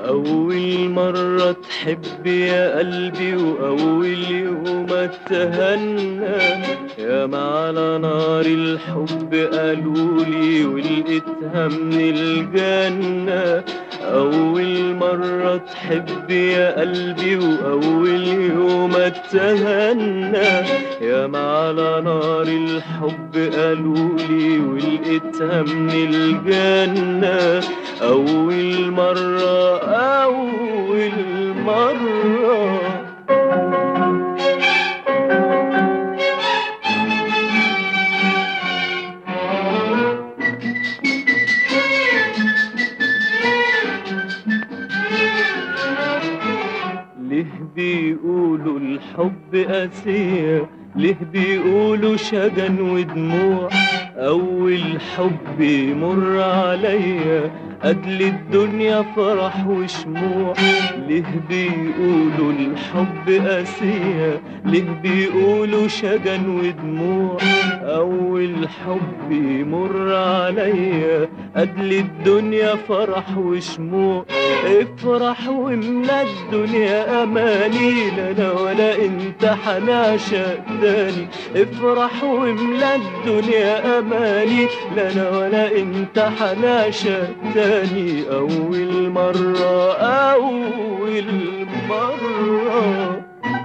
أول مرة تحب يا قلبي وأول يوم اتهنى يا ما على نار الحب قالولي ولقيتها من الجنة أول مرة تحب يا قلبي وأول يوم اتهنى يا ما على نار الحب قالولي ولقيتها من الجنة أول مرة أول مرة ليه بيقولوا الحب قاسية ليه بيقولوا شجن ودموع أول حب يمر عليا أجل الدنيا فرح وشموع ليه بيقولوا الحب قاسية ليه بيقولوا شجن ودموع أول حب يمر عليا أجل الدنيا فرح وشموع افرح واملا الدنيا أماني لا أنا ولا أنت حنعشق تاني افرح واملا الدنيا أماني لا أنا ولا أنت حنعشق تاني أول مرة أول مرة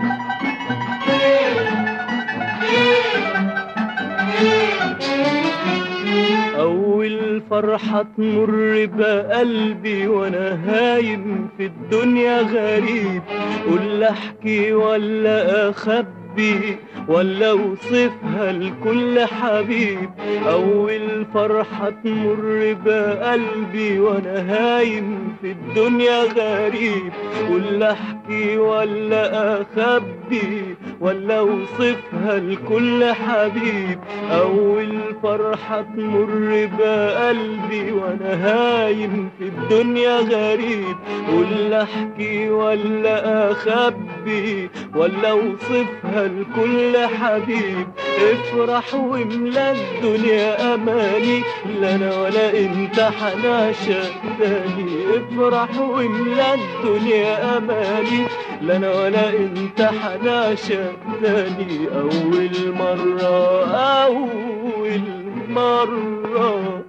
أول فرحة تمر بقلبي وأنا هايم في الدنيا غريب قول أحكي ولا أخبي ولا أوصفها لكل حبيب أول فرحة تمر بقلبي وأنا هايم في الدنيا غريب قول أحكي ولا أخبي ولا أوصفها لكل حبيب أول فرحة تمر بقلبي وأنا هايم في الدنيا غريب قول أحكي ولا أخبي ولا أوصفها لكل حبيب افرح واملا الدنيا أماني لا أنا ولا أنت حنعشق تاني افرح واملا الدنيا أماني لا أنا ولا أنت حنعشق تاني أول مرة أول مرة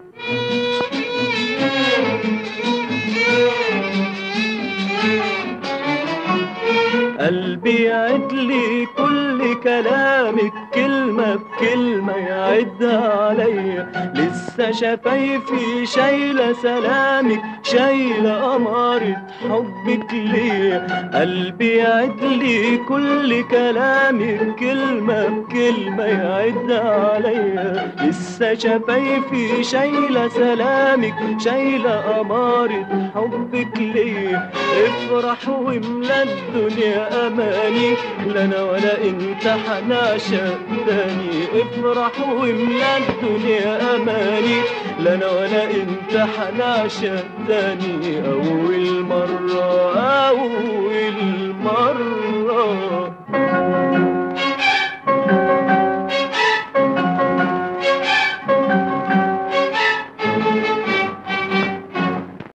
قلبي يعد لي كل كلامك كلمة بكلمة يعدها عليا لسه شفايفي شايلة سلامك شايلة أمارة حبك ليا قلبي يعد لي كل كلامك كلمة بكلمة يعدها عليا لسه شفايفي شايلة سلامك شايلة أمارة حبك ليا افرح واملا الدنيا أماني لا أنا ولا أنت حنعشق تاني افرح واملا الدنيا أماني لا أنا ولا أنت حنعشق تاني أول مرة